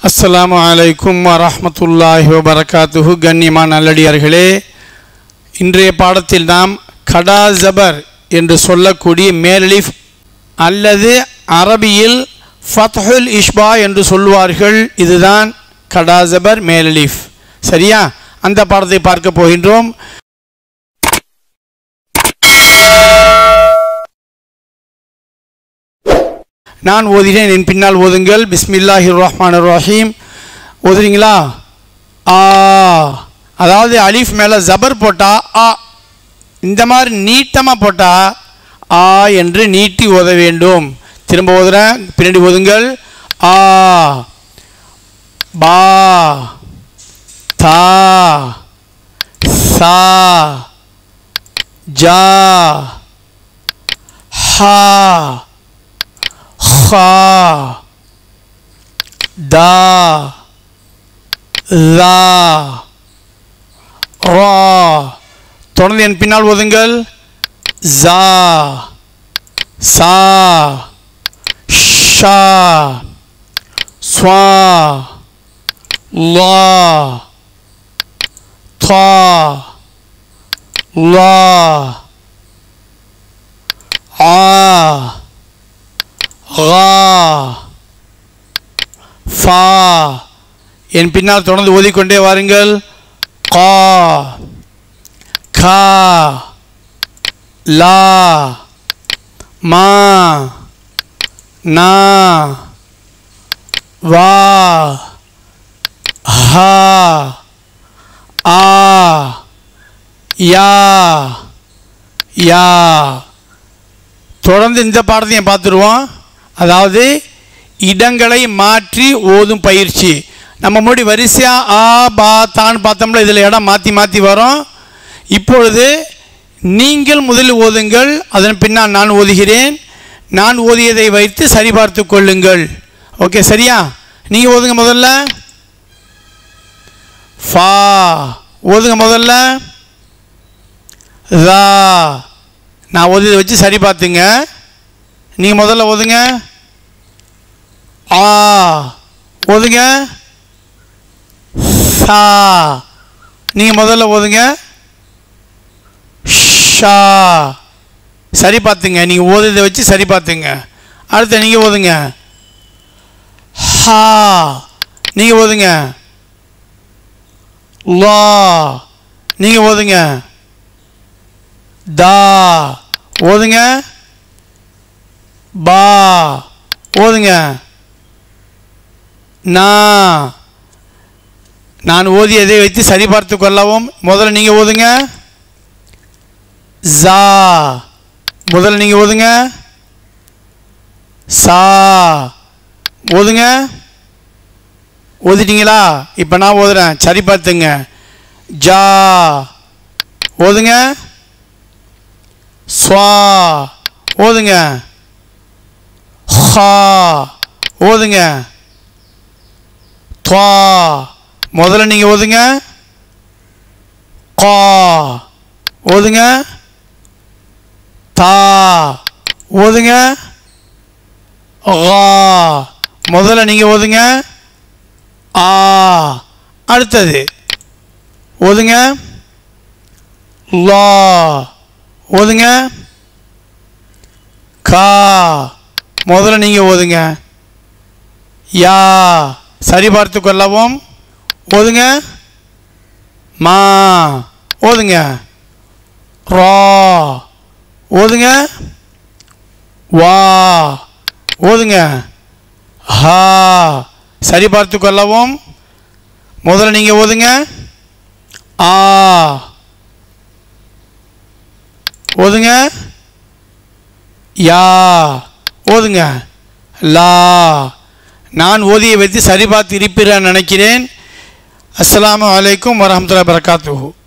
அஸ்ஸலாமு அலைக்கும் வரஹ்மத்துல்லாஹி வபரகாத்துஹு கண்ணியமான நல்லடியார்களே இன்றைய பாடத்தில் நாம் கடா ஜபர் என்று சொல்லக்கூடிய மேலலிஃப் அல்லது அரபியில் ஃபத்ஹுல் இஷ்பா என்று சொல்வார்கள் இதுதான் கடா ஜபர் மேலலிஃப் சரியா அந்த பாடத்தை பார்க்க போகின்றோம் நான் ஓதினேன் என் பின்னால் ஓதுங்கள் பிஸ்மில்லாஹிர் ரஹ்மான் ரஹீம் ஓதுறீங்களா ஆ அதாவது அலிஃப் மேலே ஜபர் போட்டா ஆ இந்த மாதிரி நீட்டமாக போட்டா ஆ என்று நீட்டி ஓத வேண்டும் திரும்ப ஓதுறேன் பின்னாடி ஓதுங்கள் ஆ பா தா சா ஜா ஹா خا دا ذا ரா தொடர்ந்து என் பின்னால் ஓதுங்கள் ஜா சா ஷா ஸ்வா லா தா லா ஆ ரா ஃபா என் பின்னால் தொடர்ந்து ஓதிக்கொண்டே வாருங்கள் கா கா லா மா நா வா ஹா ஆ யா யா தொடர்ந்து இந்த பாடத்தையும் பார்த்துருவோம் அதாவது இடங்களை மாற்றி ஓதும் பயிற்சி நம்ம முன்னாடி வரிசையாக ஆ பா தான் பார்த்தோம்ல இதில் இடம் மாற்றி மாற்றி வரும் இப்பொழுது நீங்கள் முதலில் ஓதுங்கள் அதன் பின்னால் நான் ஓதுகிறேன் நான் ஓதியதை வைத்து சரிபார்த்து கொள்ளுங்கள் ஓகே சரியா நீங்கள் ஓதுங்க முதல்ல ஃபா ஓதுங்க முதல்ல ரா நான் ஓதியதை வச்சு சரி பார்த்துங்க நீங்கள் முதல்ல ஓதுங்க ஆ ஓதுங்க சா நீங்கள் முதல்ல ஓதுங்க ஷா சரி பார்த்துங்க நீங்கள் ஓதுறதை வச்சு சரி பார்த்துங்க அடுத்து நீங்கள் ஓதுங்க ஹா நீங்கள் ஓதுங்க லா நீங்கள் ஓதுங்க தா ஓதுங்க பா ஓதுங்க நா நான் ஓதியதை வைத்து சரிபார்த்து கொள்ளவும் முதல்ல நீங்கள் ஓதுங்க ஜா முதல்ல நீங்கள் ஓதுங்க சா ஓதுங்க ஓதிட்டீங்களா இப்போ நான் ஓதுறேன் சரி பார்த்துங்க ஜா ஓதுங்க ஸ்வா ஓதுங்க ஹா ஓதுங்க துவா முதல்ல நீங்கள் ஓதுங்க கா ஓதுங்க தா ஓதுங்க ரா முதல்ல நீங்கள் ஓதுங்க ஆ அடுத்தது ஓதுங்க லா ஓதுங்க கா முதல்ல நீங்கள் ஓதுங்க யா சரி பார்த்து கொள்ளவும் ஓதுங்க மா ஓதுங்க ரா ஓதுங்க வா ஓதுங்க ஹா சரி பார்த்து கொள்ளவும் முதல்ல நீங்கள் ஓதுங்க ஆ ஓதுங்க யா ஓதுங்க லா நான் ஓதியை வைத்து சரி பார்த்து இருப்பீரான்னு நினைக்கிறேன் அஸ்ஸலாமு அலைக்கும் வரஹமத்துல்லாஹி வரகாத்துஹு